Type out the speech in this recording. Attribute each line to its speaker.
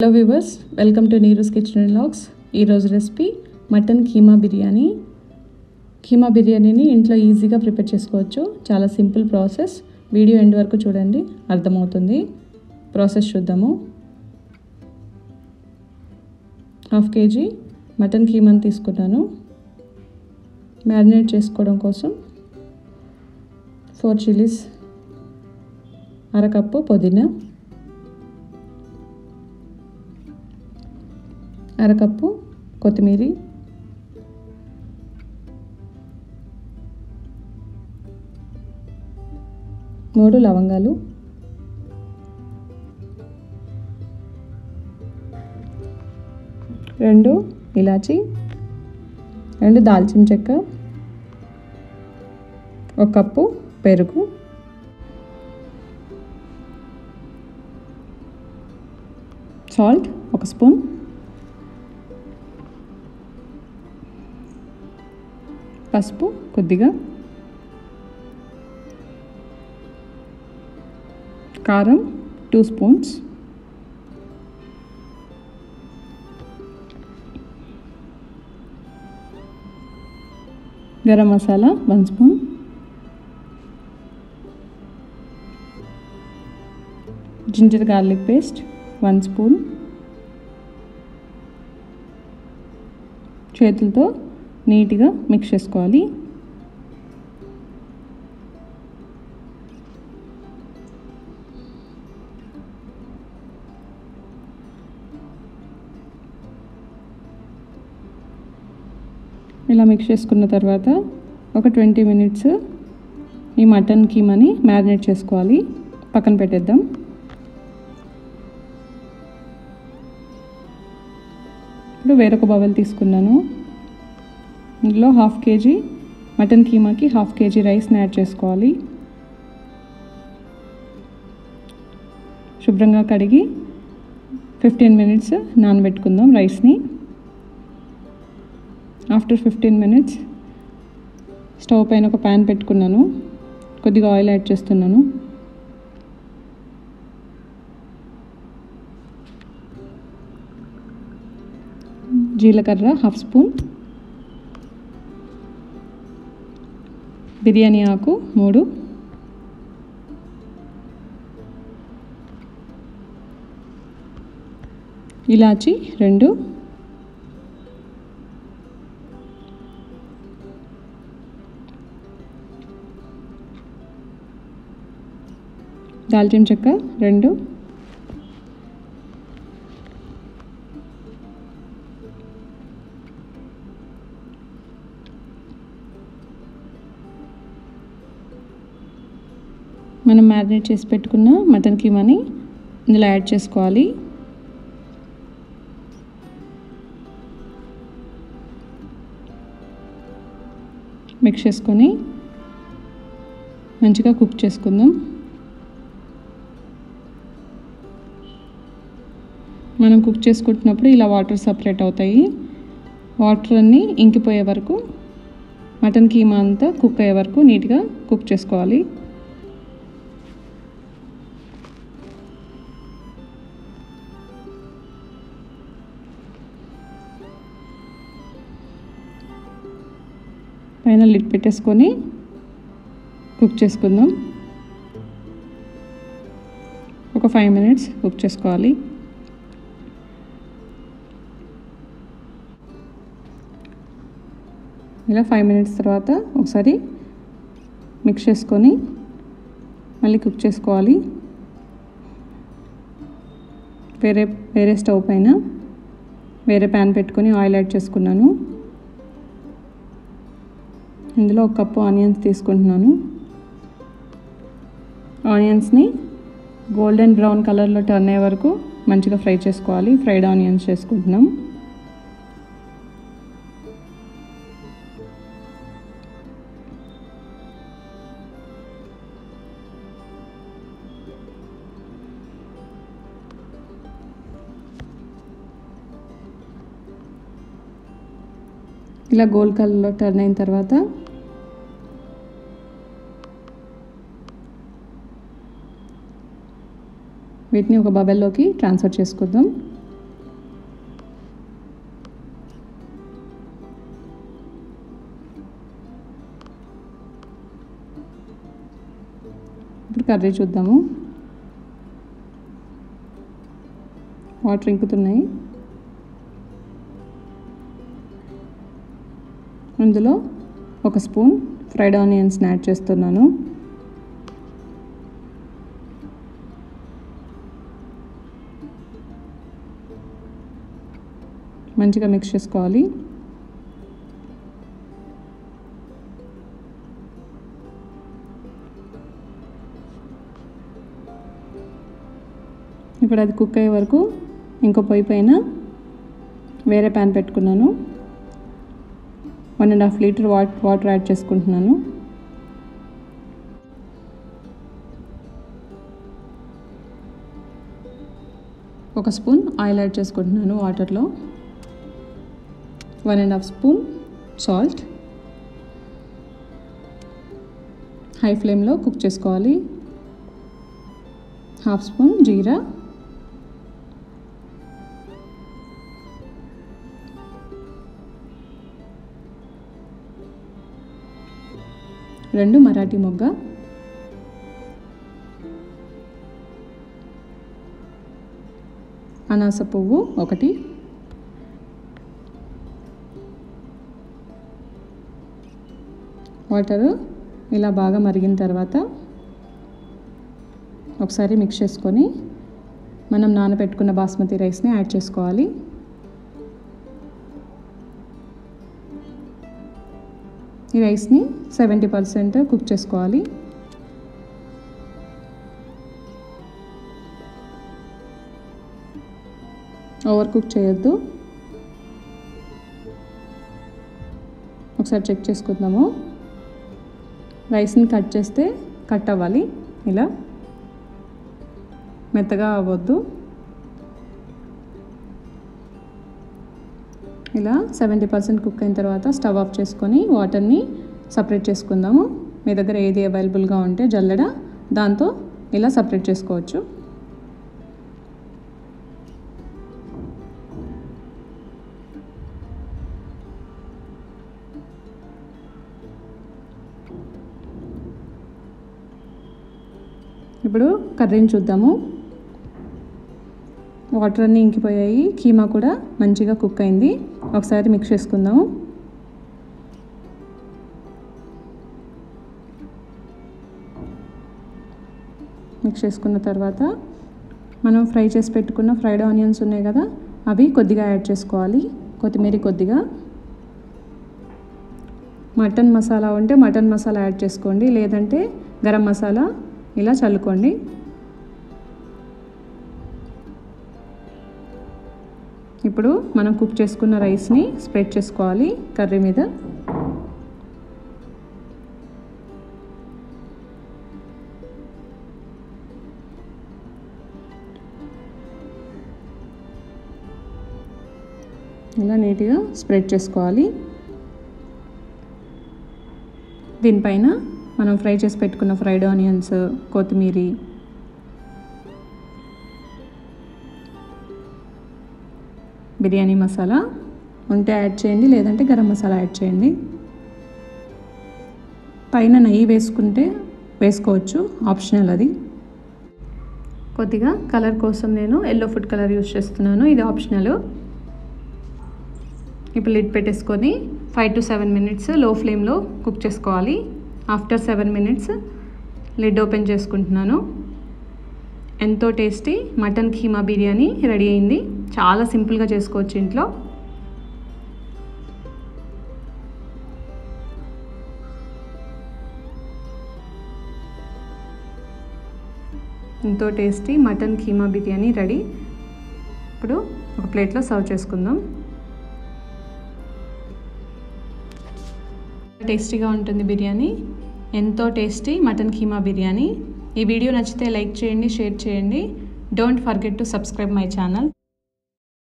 Speaker 1: hello viewers welcome to Neeru's kitchen and vlogs ఈరోజు recipe mutton keema biryani keema బిర్యానీని ఇంట్లో ఈజీగా ప్రిపేర్ చేసుకోవచ్చు చాలా సింపుల్ ప్రాసెస్ వీడియో ఎండ్ వరకు చూడండి అర్థమవుతుంది ప్రాసెస్ చూద్దాము హాఫ్ కేజీ మటన్ కీమాని తీసుకున్నాను మ్యారినేట్ చేసుకోవడం కోసం ఫోర్ చిల్లీస్ అరకప్పు పుదీనా అరకప్పు కొత్తిమీర మూడు లవంగాలు రెండు ఇలాచి రెండు దాల్చిన చెక్క ఒక కప్పు పెరుగు సాల్ట్ ఒక స్పూన్ పసుపు కొద్దిగా కారం two spoons garam masala one spoon ginger garlic paste one spoon చేతులతో నీట్గా మిక్స్ చేసుకోవాలి ఇలా మిక్స్ చేసుకున్న తర్వాత ఒక ట్వంటీ మినిట్స్ ఈ మటన్ కీమని మ్యారినేట్ చేసుకోవాలి పక్కన పెట్టేద్దాం ఇప్పుడు వేరొక బౌల్ తీసుకున్నాను ఇందులో హాఫ్ కేజీ మటన్ కీమాకి హాఫ్ కేజీ రైస్ని యాడ్ చేసుకోవాలి శుభ్రంగా కడిగి ఫిఫ్టీన్ మినిట్స్ నానబెట్టుకుందాం రైస్ని ఆఫ్టర్ ఫిఫ్టీన్ మినిట్స్ స్టవ్ పైన ఒక ప్యాన్ పెట్టుకున్నాను కొద్దిగా ఆయిల్ యాడ్ చేస్తున్నాను జీలకర్ర హాఫ్ స్పూన్ బిర్యానీ ఆకు మూడు ఇలాచి రెండు దాల్చిన చెక్క రెండు మనం మ్యారినేట్ చేసి పెట్టుకున్న మటన్ కీమాని ఇందులో యాడ్ చేసుకోవాలి మిక్స్ చేసుకొని మంచిగా కుక్ చేసుకుందాం మనం కుక్ చేసుకుంటున్నప్పుడు ఇలా వాటర్ సపరేట్ అవుతాయి వాటర్ అన్నీ ఇంకిపోయే వరకు మటన్ కీమా అంతా కుక్ అయ్యే వరకు నీట్గా కుక్ చేసుకోవాలి పైన లిడ్ పెట్టేసుకొని కుక్ చేసుకుందాం ఒక ఫైవ్ మినిట్స్ కుక్ చేసుకోవాలి ఇలా ఫైవ్ మినిట్స్ తర్వాత ఒకసారి మిక్స్ చేసుకొని మళ్ళీ కుక్ చేసుకోవాలి వేరే వేరే స్టవ్ పైన వేరే ప్యాన్ పెట్టుకొని ఆయిల్ యాడ్ చేసుకున్నాను ఇందులో ఒక కప్పు ఆనియన్స్ తీసుకుంటున్నాను ఆనియన్స్ని గోల్డెన్ బ్రౌన్ కలర్లో టర్న్ అయ్యే వరకు మంచిగా ఫ్రై చేసుకోవాలి ఫ్రైడ్ ఆనియన్స్ చేసుకుంటున్నాం ఇలా గోల్డ్ కలర్లో టర్న్ అయిన తర్వాత వీటిని ఒక బబెల్లోకి ట్రాన్స్ఫర్ చేసుకుందాం కర్రీ చూద్దాము వాటర్ ఇంకుతున్నాయి అందులో ఒక స్పూన్ ఫ్రైడ్ ఆనియన్స్ని యాడ్ చేస్తున్నాను మంచిగా మిక్స్ చేసుకోవాలి ఇప్పుడు అది కుక్ అయ్యే వరకు ఇంకో పొయ్యి పైన వేరే ప్యాన్ పెట్టుకున్నాను one and half litre what water add చేసుకుంటున్నాను ఒక స్పూన్ ఆయిల్ యాడ్ చేసుకుంటున్నాను వాటర్లో one and half spoon salt high ఫ్లేమ్లో కుక్ చేసుకోవాలి హాఫ్ స్పూన్ జీరా రెండు మరాఠీ మొగ్గ అనాస పువ్వు ఒకటి వాటరు ఇలా బాగా మరిగిన తర్వాత ఒకసారి మిక్స్ చేసుకొని మనం నానబెట్టుకున్న బాస్మతి రైస్ని యాడ్ చేసుకోవాలి ఈ రైస్ని సెవెంటీ పర్సెంట్ కుక్ చేసుకోవాలి ఓవర్ కుక్ చేయొద్దు ఒకసారి చెక్ చేసుకుందాము రైస్ని కట్ చేస్తే కట్ అవ్వాలి ఇలా మెత్తగా అవ్వద్దు ఇలా సెవెంటీ పర్సెంట్ కుక్ అయిన తర్వాత స్టవ్ ఆఫ్ చేసుకొని వాటర్ని సపరేట్ చేసుకుందాము మీ దగ్గర ఏది అవైలబుల్గా ఉంటే జల్లెడ దాంతో ఇలా సపరేట్ చేసుకోవచ్చు ఇప్పుడు కర్రీని చూద్దాము వాటర్ అన్నీ ఇంకిపోయాయి కీమా కూడా మంచిగా కుక్ అయింది ఒకసారి మిక్స్ చేసుకుందాము మిక్స్ చేసుకున్న తర్వాత మనం ఫ్రై చేసి పెట్టుకున్న ఫ్రైడ్ ఆనియన్స్ ఉన్నాయి కదా అవి కొద్దిగా యాడ్ చేసుకోవాలి కొత్తిమీర కొద్దిగా మటన్ మసాలా ఉంటే మటన్ మసాలా యాడ్ చేసుకోండి లేదంటే గరం మసాలా ఇలా చల్లుకోండి ఇప్పుడు మనం కుక్ చేసుకున్న రైస్ని స్ప్రెడ్ చేసుకోవాలి కర్రీ మీద ఇలా నీట్గా స్ప్రెడ్ చేసుకోవాలి దీనిపైన మనం ఫ్రై చేసి పెట్టుకున్న ఫ్రైడ్ ఆనియన్స్ కొత్తిమీర బిర్యానీ మసాలా ఉంటే యాడ్ చేయండి లేదంటే గరం మసాలా యాడ్ చేయండి పైన నెయ్యి వేసుకుంటే వేసుకోవచ్చు ఆప్షనల్ అది కొద్దిగా కలర్ కోసం నేను ఎల్లో ఫుడ్ కలర్ యూస్ చేస్తున్నాను ఇది ఆప్షనల్ ఇప్పుడు లిడ్ పెట్టేసుకొని ఫైవ్ టు సెవెన్ మినిట్స్ లో ఫ్లేమ్లో కుక్ చేసుకోవాలి after seven minutes lid open చేసుకుంటున్నాను ఎంతో tasty mutton keema biryani ready అయింది చాలా సింపుల్గా చేసుకోవచ్చు ఇంట్లో ఎంతో tasty mutton keema biryani ready ఇప్పుడు ఒక ప్లేట్లో సర్వ్ చేసుకుందాం టేస్టీగా ఉంటుంది బిర్యానీ ఎంతో టేస్టీ మటన్ కీమా బిర్యానీ ఈ వీడియో నచ్చితే లైక్ చేయండి షేర్ చేయండి don't forget to subscribe my channel